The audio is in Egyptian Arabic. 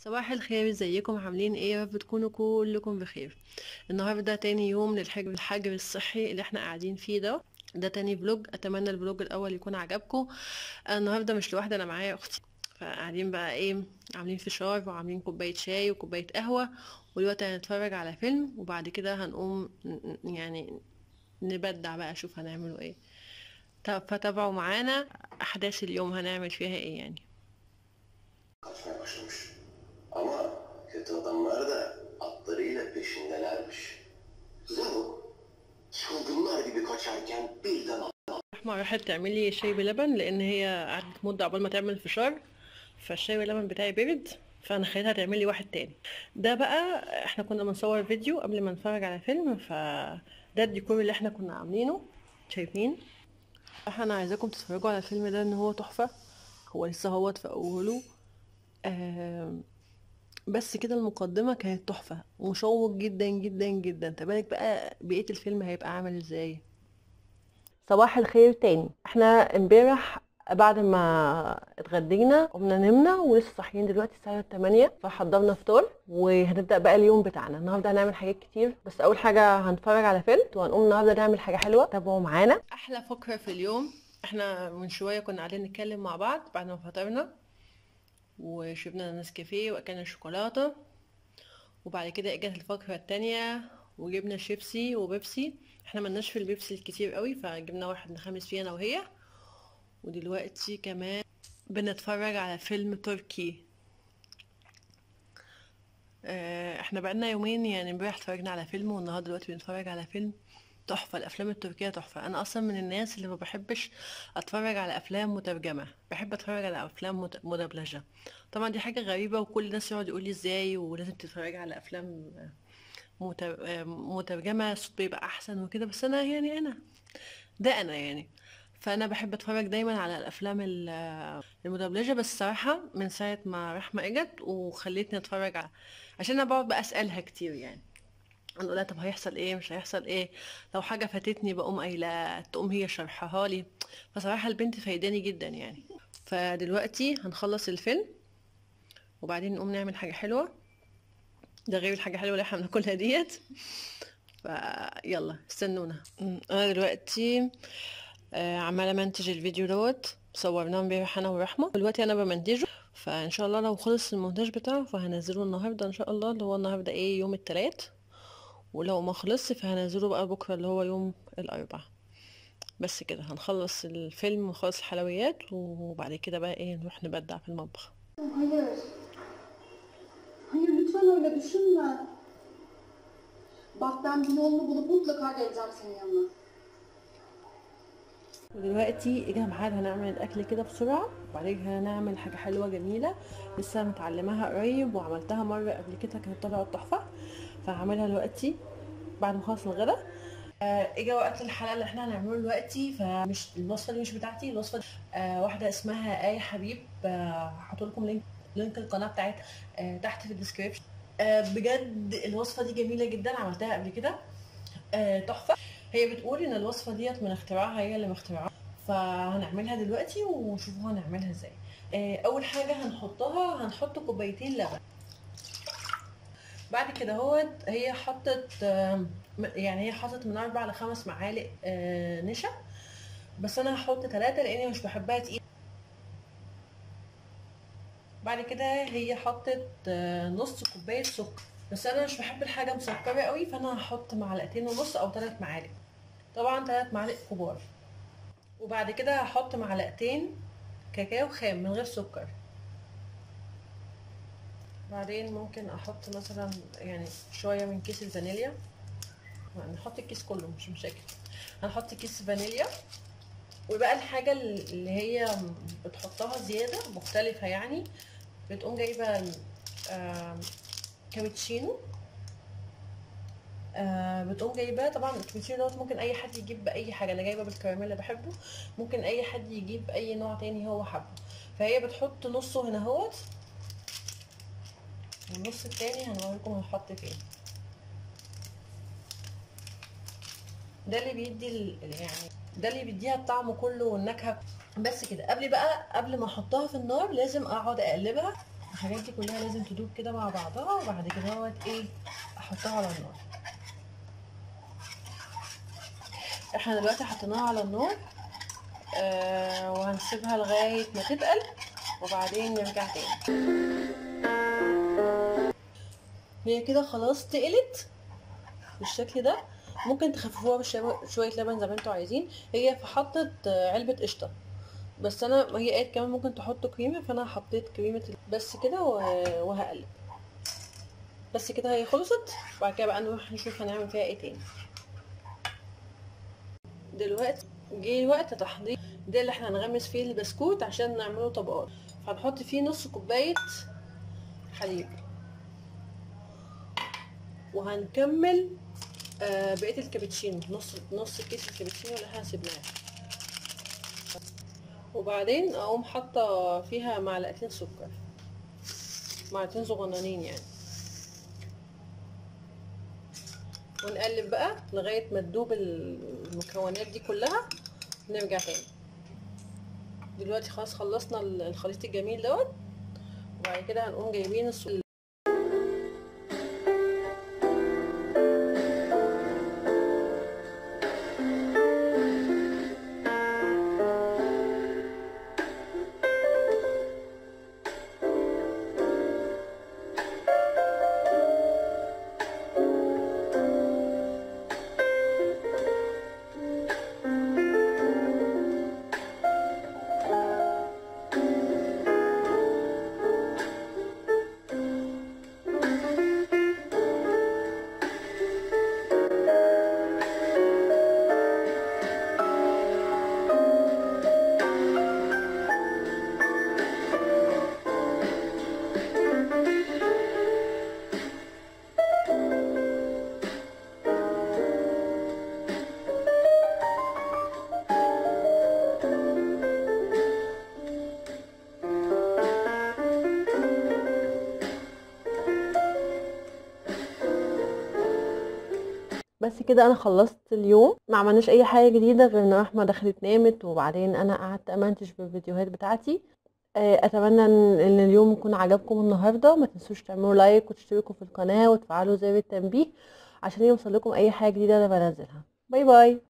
صباح الخير ازيكم عاملين ايه يا رب تكونوا كلكم بخير النهارده تاني يوم للحجر الحجر الصحي اللي احنا قاعدين فيه ده ده تاني فلوج اتمنى الفلوج الاول يكون عجبكم أنا النهارده مش لوحدي انا معايا اختي فقاعدين بقى ايه عاملين فشار وعاملين كوبايه شاي وكوبايه قهوه ودلوقتي هنتفرج على فيلم وبعد كده هنقوم ن- ن- yani نبدع بقى اشوف هنعمله ايه طب فتابعوا معانا احداث اليوم هنعمل فيها eee yani kaçmaya başlamış. Ama kötü adamlar da atlarıyla peşindelermiş. Zavuk çılgınlar gibi kaçarken birden رحمة راحت تعمل لي شاي بلبن لان هي قعدت مدة عقبال ما تعمل فشار فالشاي باللبن بتاعي برد فانا خليتها تعمل لي واحد تاني ده بقى احنا كنا بنصور فيديو قبل ما نتفرج على فيلم فده الديكور اللي احنا كنا عاملينه شايفين احنا عايزاكم تتفرجوا على الفيلم ده ان هو تحفة هو لسه هوت في اوله آم، بس كده المقدمة كانت تحفة مشوق جدا جدا جدا تبالك بقى بقية الفيلم هيبقى عامل ازاي صباح الخير تاني احنا امبارح بعد ما اتغدينا قمنا نمنا ولسه صاحيين دلوقتي الساعه 8 فحضرنا فطار وهنبدا بقى اليوم بتاعنا النهارده هنعمل حاجات كتير بس اول حاجه هنتفرج على فيلم وهنقوم النهارده نعمل حاجه حلوه تابعوا معانا احلى فقره في اليوم احنا من شويه كنا قاعدين نتكلم مع بعض بعد ما فطرنا وشربنا نسكافيه واكلنا شوكولاته وبعد كده اجت الفقرة التانية وجبنا شيبسي وبيبسي احنا ملناش في البيبسي الكتير قوي فجبنا واحد نخمس فيه انا وهي ودلوقتي كمان بنتفرج على فيلم تركي اه، احنا بقالنا يومين يعني امبارح اتفرجنا على فيلم والنهارده دلوقتي بنتفرج على فيلم تحفة الافلام التركية تحفة انا اصلا من الناس اللي ما بحبش اتفرج على افلام مترجمة بحب اتفرج على افلام مت- مدبلجة طبعا دي حاجة غريبة وكل الناس يقعد يقول لي ازاي ولازم تتفرج على افلام متر- مترجمة الصوت بيبقى احسن وكده بس انا يعني انا ده انا يعني فانا بحب اتفرج دايما على الافلام ال- المدبلجة بس صراحة من ساعة ما رحمة اجت وخلتني اتفرج على عشان انا بقعد بقى اسالها كتير يعني انا اقول لها طب هيحصل ايه مش هيحصل ايه لو حاجه فاتتني بقوم قايله تقوم هي شرحها لي فصراحه البنت فايداني جدا يعني فدلوقتي هنخلص الفيلم وبعدين نقوم نعمل حاجه حلوه ده غير الحاجه الحلوه اللي احنا بناكلها ديت فيلا استنونا أمم، انا دلوقتي آه، عماله منتج الفيديو دوت صورناه امبارح انا ورحمه دلوقتي انا بمنتجه فان شاء الله لو خلص المونتاج بتاعه فهنزله النهارده ان شاء الله اللي هو النهارده ايه يوم التلات ولو ما خلصش فهنزله بقى بكره اللي هو يوم الاربعاء بس كده هنخلص الفيلم ونخلص الحلويات وبعد كده بقى ايه نروح نبدع في المطبخ Hayır. Hayır lütfen öyle düşünme. Bak ben bir yolunu bulup mutlaka geleceğim senin yanına. ودلوقتي اجا ميعاد هنعمل الاكل كده بسرعه وبعدين هنعمل حاجه حلوه جميله لسه متعلماها قريب وعملتها مره قبل كده كانت طلعت تحفه فهعملها دلوقتي بعد ما اخلص الغدا آه، اجا وقت الحلقه اللي احنا هنعمله دلوقتي فمش الوصفه دي مش بتاعتي الوصفه دي آه واحده اسمها اي حبيب آه هحط لكم لينك لينك القناه بتاعتها آه تحت في الديسكريبشن آه بجد الوصفه دي جميله جدا عملتها قبل كده آه تحفه هي بتقول ان الوصفه ديت من اختراعها هي اللي مخترعاها فهنعملها دلوقتي ونشوفوا هنعملها ازاي آه، اول حاجه هنحطها هنحط كوبايتين لبن بعد كده هو هي حطت آه، م- يعني هي حطت من اربع لخمس معالق آه، نشا بس انا هحط ثلاثة لاني مش بحبها تقيل بعد كده هي حطت آه، نص كوبايه سكر بس انا مش بحب الحاجه مسكره قوي فانا هحط معلقتين ونص او ثلاث معالق طبعا ثلاث معالق كبار وبعد كده هحط معلقتين كاكاو خام من غير سكر بعدين ممكن احط مثلا يعني شويه من كيس الفانيليا نحط الكيس كله مش مشاكل هنحط كيس فانيليا وبقى الحاجه اللي هي بتحطها زياده مختلفه يعني بتقوم جايبه آم، كابتشينو آه بتقوم جايباه طبعا الكابتشينو دوت ممكن اي حد يجيب باي حاجه انا جايبه بالكراميل اللي بحبه ممكن اي حد يجيب اي نوع تاني هو حبه فهي بتحط نصه هنا اهوت والنص التاني هنوريكم هنحط فين ده اللي بيدي ال- يعني ده اللي بيديها الطعم كله والنكهه بس كده قبل بقى قبل ما احطها في النار لازم اقعد اقلبها الحاجات دي كلها لازم تدوب كده مع بعضها وبعد كده هوت ايه احطها على النار احنا دلوقتي حطيناها على النار آه وهنسيبها لغاية ما تتقل وبعدين نرجع تاني هي كده خلاص تقلت بالشكل ده ممكن تخففوها بشوية لبن زي ما انتوا عايزين هي فحطت علبة قشطة بس انا هي قالت كمان ممكن تحطوا كريمة فانا حطيت كريمة بس كده وهقلب بس كده هي خلصت وبعد كده بقى نروح نشوف هنعمل فيها ايه تاني دلوقتي جه وقت تحضير ده اللي احنا هنغمس فيه البسكوت عشان نعمله طبقات فهنحط فيه نص كوباية حليب وهنكمل آه بقيه الكابتشينو نص نص كيس الكابتشينو اللي احنا سيبناه وبعدين اقوم حاطه فيها معلقتين سكر معلقتين صغننين يعني ونقلب بقى لغايه ما تدوب المكونات دي كلها نرجع تاني دلوقتي خلاص خلصنا الخليط الجميل دوت وبعد كده هنقوم جايبين السكر بس كده انا خلصت اليوم ما عملناش اي حاجه جديده غير ان رحمه دخلت نامت وبعدين انا قعدت امنتج بالفيديوهات بتاعتي اتمنى ان اليوم يكون عجبكم النهارده ما تنسوش تعملوا لايك وتشتركوا في القناه وتفعلوا زر التنبيه عشان يوصل لكم اي حاجه جديده انا بنزلها باي باي